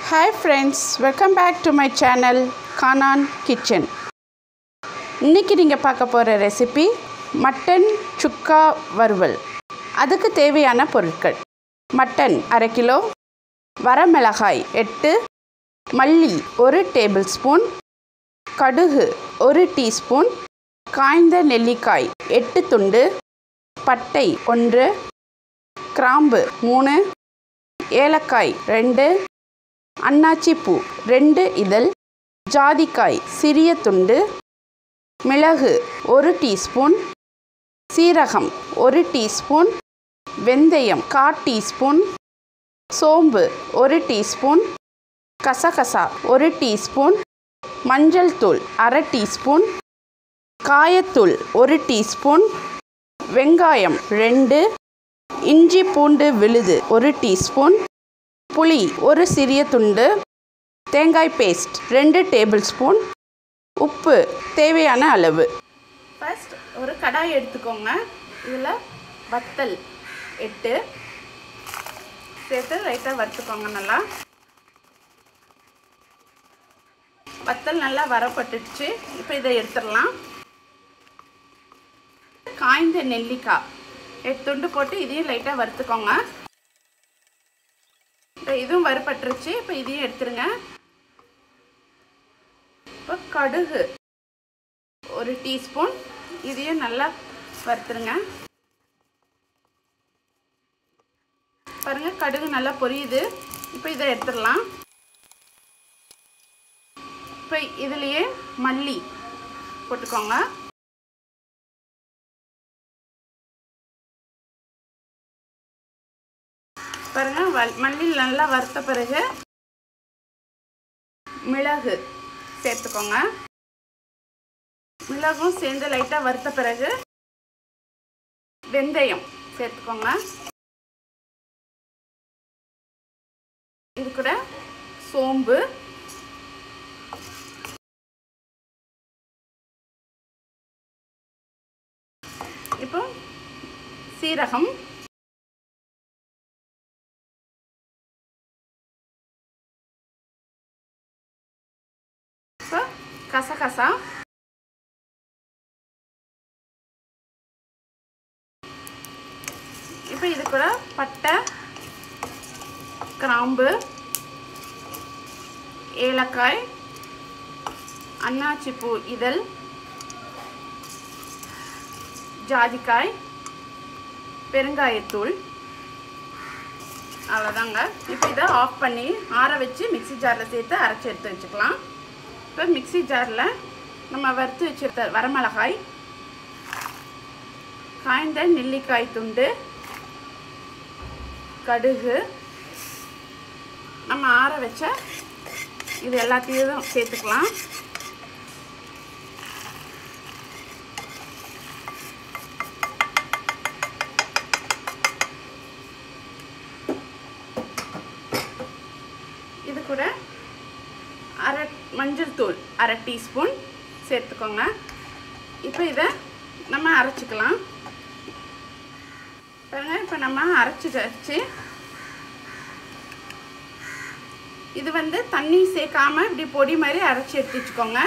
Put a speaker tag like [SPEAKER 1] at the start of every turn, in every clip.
[SPEAKER 1] hi friends welcome back to my channel Canaan kitchen இன்றைக்கி நீங்கள் பார்க்க போகிற ரெசிபி மட்டன் சுக்கா வறுவல் அதுக்கு தேவையான பொருட்கள் மட்டன் அரை கிலோ வரமிளகாய் எட்டு மல்லி ஒரு டேபிள் ஸ்பூன் கடுகு ஒரு டீஸ்பூன் காய்ந்த நெல்லிக்காய் எட்டு துண்டு பட்டை ஒன்று கிராம்பு மூணு ஏலக்காய் ரெண்டு அன்னாச்சி பூ ரெண்டு இதழ் ஜாதிக்காய் சிறிய துண்டு மிளகு ஒரு டீஸ்பூன் சீரகம் ஒரு டீஸ்பூன் வெந்தயம் கா டீஸ்பூன் சோம்பு ஒரு டீஸ்பூன் கசகசா ஒரு டீஸ்பூன் மஞ்சள் தூள் அரை டீஸ்பூன் காயத்தூள் ஒரு டீஸ்பூன் வெங்காயம் ரெண்டு இஞ்சி பூண்டு விழுது ஒரு டீஸ்பூன் புளி ஒரு சிறிய துண்டு தேங்காய் பேஸ்ட் ரெண்டு டேபிள் ஸ்பூன் உப்பு தேவையான அளவு ஃபர்ஸ்ட் ஒரு கடாய் எடுத்துக்கோங்க இதில் வத்தல் எட்டு சேர்த்து லைட்டாக வறுத்துக்கோங்க நல்லா வத்தல் நல்லா வரப்பட்டுடுச்சு இப்போ இதை எடுத்துடலாம் காய்ந்த நெல்லிக்காய் எட்டு துண்டு போட்டு இதையும் லைட்டாக வறுத்துக்கோங்க இப்போ இதுவும் வறுப்பட்டுருச்சு இப்போ இதையும் எடுத்துருங்க இப்போ கடுகு ஒரு டீஸ்பூன் இதையும் நல்லா வறுத்துருங்க பாருங்க கடுகு நல்லா பொரியுது இப்போ இதை எடுத்துடலாம் இப்போ இதுலேயே மல்லி போட்டுக்கோங்க பாருங்க மல்லி நல்லா வறுத்த பிறகு மிளகு சேர்த்துக்கோங்க மிளகும் சேர்ந்து லைட்டாக வறுத்த பிறகு வெந்தயம் சேர்த்துக்கோங்க இது கூட சோம்பு இப்போ சீரகம் இப்போ கசகசா இப்போ இது கூட பட்டை கிராம்பு ஏலக்காய் அன்னாச்சி பூ இதழ் ஜாதிக்காய் பெருங்காயத்தூள் அவ்வளோதாங்க இப்போ இதை ஆஃப் பண்ணி ஆற வச்சு மிக்சி ஜாரில் சேர்த்து அரைச்சி எடுத்து வச்சுக்கலாம் இப்போ மிக்சி ஜாரில் நம்ம வறுத்து வச்சுருக்க வரமிளகாய் காய்ந்த நெல்லிக்காய் துண்டு கடுகு நம்ம ஆற வச்ச இது எல்லாத்தையும் சேர்த்துக்கலாம் இது கூட அரை மஞ்சள் தூள் அரை டீஸ்பூன் சேர்த்துக்கோங்க இப்போ இதை நம்ம அரைச்சிக்கலாம் பாருங்க இப்போ நம்ம அரைச்சி வச்சு இது வந்து தண்ணி சேர்க்காம இப்படி பொடி மாதிரி அரைச்சி எடுத்து வச்சுக்கோங்க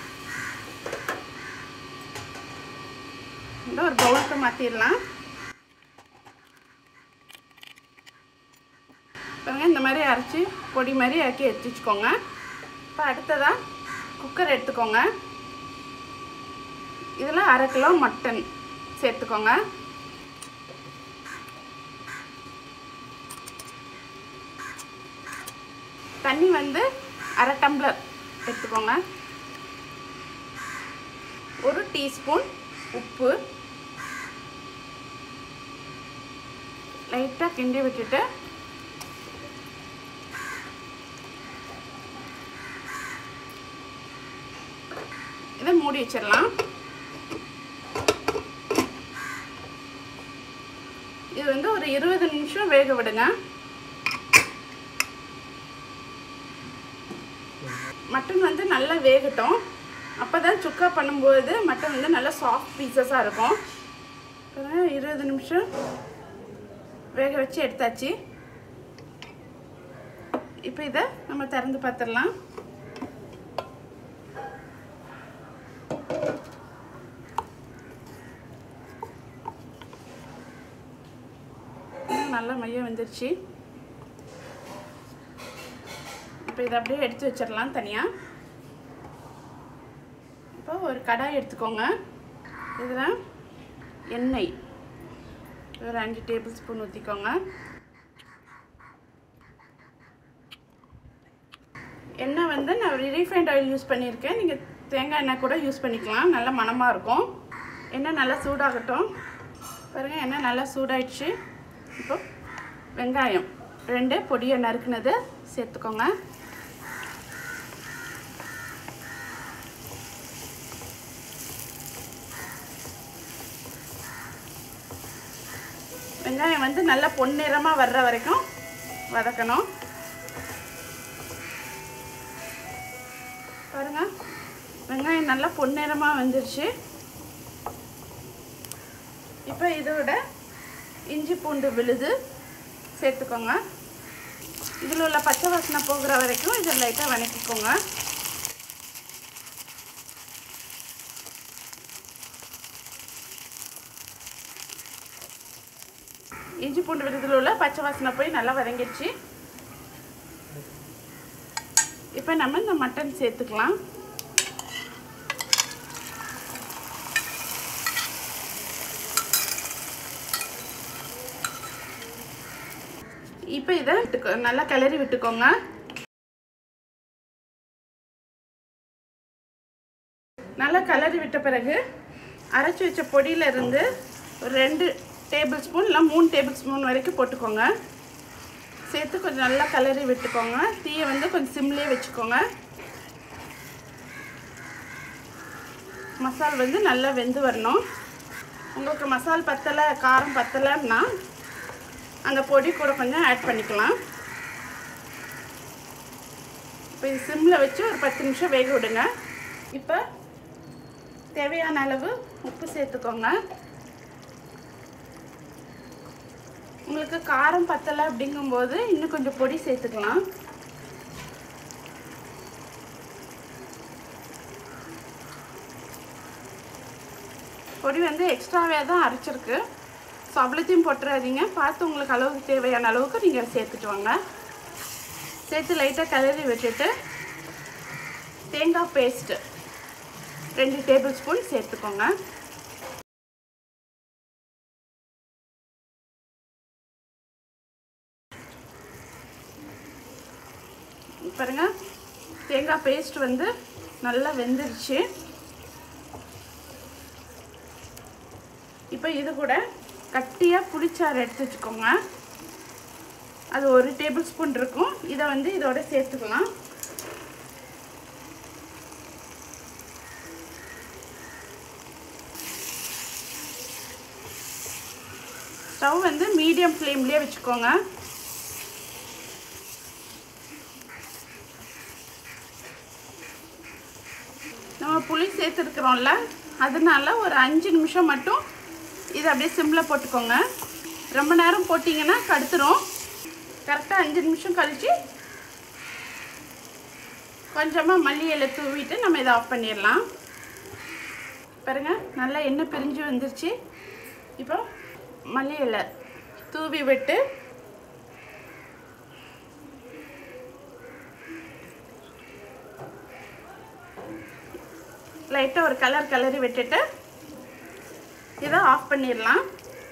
[SPEAKER 1] இந்த ஒரு பவுலுக்கு மாற்றிடலாம் பாருங்க இந்த மாதிரி அரைச்சி பொடி மாதிரி ஆக்கி எடுத்து வச்சுக்கோங்க இப்போ அடுத்ததாக குக்கர் எடுத்துக்கோங்க இதில் அரை கிலோ மட்டன் சேர்த்துக்கோங்க தண்ணி வந்து அரை டம்ளர் எடுத்துக்கோங்க ஒரு டீஸ்பூன் உப்பு லைட்டாக கிண்டி விட்டுட்டு இதை மூடி வச்சிடலாம் இது வந்து ஒரு இருபது நிமிஷம் வேக விடுங்க மட்டன் வந்து நல்லா வேகட்டும் அப்போ தான் சுக்கா பண்ணும்போது மட்டன் வந்து நல்லா சாஃப்ட் பீசஸாக இருக்கும் இருபது நிமிஷம் வேக வச்சு எடுத்தாச்சு இப்போ இதை நம்ம திறந்து பார்த்துடலாம் நல்லா மையம் வந்துருச்சு இப்போ இதை அப்படியே எடுத்து வச்சிடலாம் தனியாக இப்போ ஒரு கடாய் எடுத்துக்கோங்க இதில் எண்ணெய் ஒரு அஞ்சு டேபிள் ஸ்பூன் ஊற்றிக்கோங்க எண்ணெய் வந்து நான் ரீஃபைண்ட் ஆயில் யூஸ் பண்ணியிருக்கேன் நீங்கள் தேங்காய் எண்ணெய் கூட யூஸ் பண்ணிக்கலாம் நல்ல மணமாக இருக்கும் எண்ணெய் நல்லா சூடாகட்டும் பாருங்கள் எண்ணெய் நல்லா சூடாயிடுச்சு இப்போ வெங்காயம் ரெண்டு பொடியை நறுக்குனது சேர்த்துக்கோங்க வெங்காயம் வந்து நல்லா பொன்னிறமாக வர்ற வரைக்கும் வதக்கணும் பாருங்க வெங்காயம் நல்லா பொன்னிறமாக வந்துருச்சு இப்போ இதோட இஞ்சி பூண்டு விழுது சேர்த்துக்கோங்க இதில் உள்ள பச்சை வாசனை போகிற வரைக்கும் இதை லைட்டாக வணக்கிக்கோங்க இஞ்சி பூண்டு விழுதில் உள்ள பச்சை வாசனை போய் நல்லா வதங்கிடுச்சு இப்போ நம்ம இந்த மட்டன் சேர்த்துக்கலாம் இப்போ இதை விட்டுக்கோ நல்லா கிளறி விட்டுக்கோங்க நல்லா கிளறி விட்ட பிறகு அரைச்சி வச்ச பொடியில இருந்து ஒரு ரெண்டு டேபிள் ஸ்பூன் இல்லை மூணு டேபிள் ஸ்பூன் வரைக்கும் போட்டுக்கோங்க சேர்த்து கொஞ்சம் நல்லா கிளறி விட்டுக்கோங்க தீயை வந்து கொஞ்சம் சிம்லேயே வச்சுக்கோங்க மசால் வந்து நல்லா வெந்து வரணும் உங்களுக்கு மசால் பத்தலை காரம் பத்தலைன்னா அந்த பொடி கூட கொஞ்சம் ஆட் பண்ணிக்கலாம் இப்போ இது சிம்மில் வச்சு ஒரு பத்து நிமிஷம் வேக விடுங்க இப்போ தேவையான அளவு உப்பு சேர்த்துக்கோங்க உங்களுக்கு காரம் பத்தலை அப்படிங்கும்போது இன்னும் கொஞ்சம் பொடி சேர்த்துக்கலாம் பொடி வந்து எக்ஸ்ட்ராவே தான் அரைச்சிருக்கு ஸோ அவ்வளோத்தையும் போட்டுறாதீங்க பார்த்து உங்களுக்கு அளவுக்கு தேவையான அளவுக்கு நீங்கள் சேர்த்துட்டு வாங்க சேர்த்து லைட்டாக கிளறி விட்டுட்டு தேங்காய் பேஸ்ட்டு ரெண்டு டேபிள் ஸ்பூன் சேர்த்துக்கோங்க பாருங்க தேங்காய் பேஸ்ட் வந்து நல்லா வெந்துருச்சு இப்போ இது கூட கட்டியாக புளிச்சாறு எடுத்து வச்சுக்கோங்க அது ஒரு டேபிள் ஸ்பூன் இருக்கும் இதை வந்து இதோட சேர்த்துக்கலாம் ஸ்டவ் வந்து மீடியம் ஃப்ளேம்லேயே வச்சுக்கோங்க நம்ம புளி சேர்த்துருக்குறோம்ல அதனால ஒரு அஞ்சு நிமிஷம் மட்டும் இதை அப்படியே சிம்மில் போட்டுக்கோங்க ரொம்ப நேரம் போட்டிங்கன்னா கடுத்துரும் கரெக்டாக அஞ்சு நிமிஷம் கழித்து கொஞ்சமாக மல்லி இலை தூவிட்டு நம்ம இதை ஆஃப் பண்ணிடலாம் பாருங்க நல்லா எண்ணெய் பிரிஞ்சு வந்துருச்சு இப்போ மல்லி இலை தூவி விட்டு லைட்டாக ஒரு கலர் கலரி விட்டுட்டு இதை ஆஃப் பண்ணிடலாம்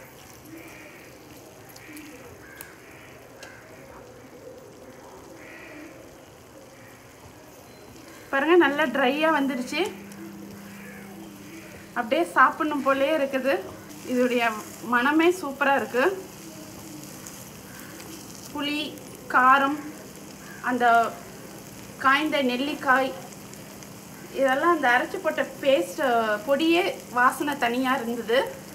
[SPEAKER 1] பாருங்க நல்லா ட்ரையாக வந்துருச்சு அப்படியே சாப்பிடணும் போலே இருக்குது இதோடைய மனமே சூப்பராக இருக்கு புளி காரம் அந்த காய்ந்த நெல்லிக்காய் இதெல்லாம் அந்த அரைச்சி போட்ட பேஸ்ட் பொடியே வாசனை தனியாக இருந்தது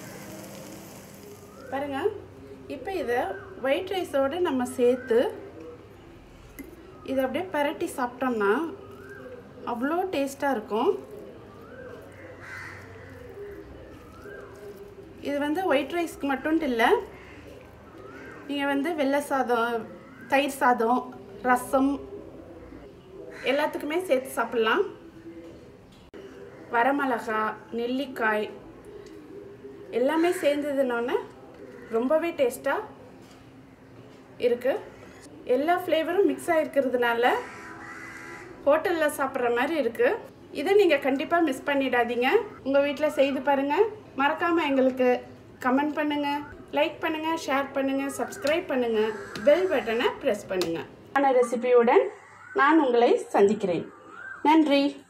[SPEAKER 1] பாருங்க இப்போ இதை ஒயிட் ரைஸோடு நம்ம சேர்த்து இதை அப்படியே பரட்டி சாப்பிட்டோம்னா அவ்வளோ டேஸ்ட்டாக இருக்கும் இது வந்து ஒயிட் ரைஸ்க்கு மட்டும் இல்லை நீங்கள் வந்து வெள்ளை சாதம் தயிர் சாதம் ரசம் எல்லாத்துக்குமே சேர்த்து சாப்பிட்லாம் வரமிளகா நெல்லிக்காய் எல்லாமே சேர்ந்ததுனோடனே ரொம்பவே டேஸ்ட்டாக இருக்குது எல்லா ஃப்ளேவரும் மிக்ஸ் ஆகிருக்கிறதுனால ஹோட்டலில் சாப்பிட்ற மாதிரி இருக்குது இதை நீங்கள் கண்டிப்பாக மிஸ் பண்ணிடாதீங்க உங்கள் வீட்டில் செய்து பாருங்கள் மறக்காமல் எங்களுக்கு கமெண்ட் பண்ணுங்கள் லைக் பண்ணுங்கள் ஷேர் பண்ணுங்கள் சப்ஸ்கிரைப் பண்ணுங்கள் பெல் பட்டனை ப்ரெஸ் பண்ணுங்கள் ஆன ரெசிபியுடன் நான் உங்களை சந்திக்கிறேன் நன்றி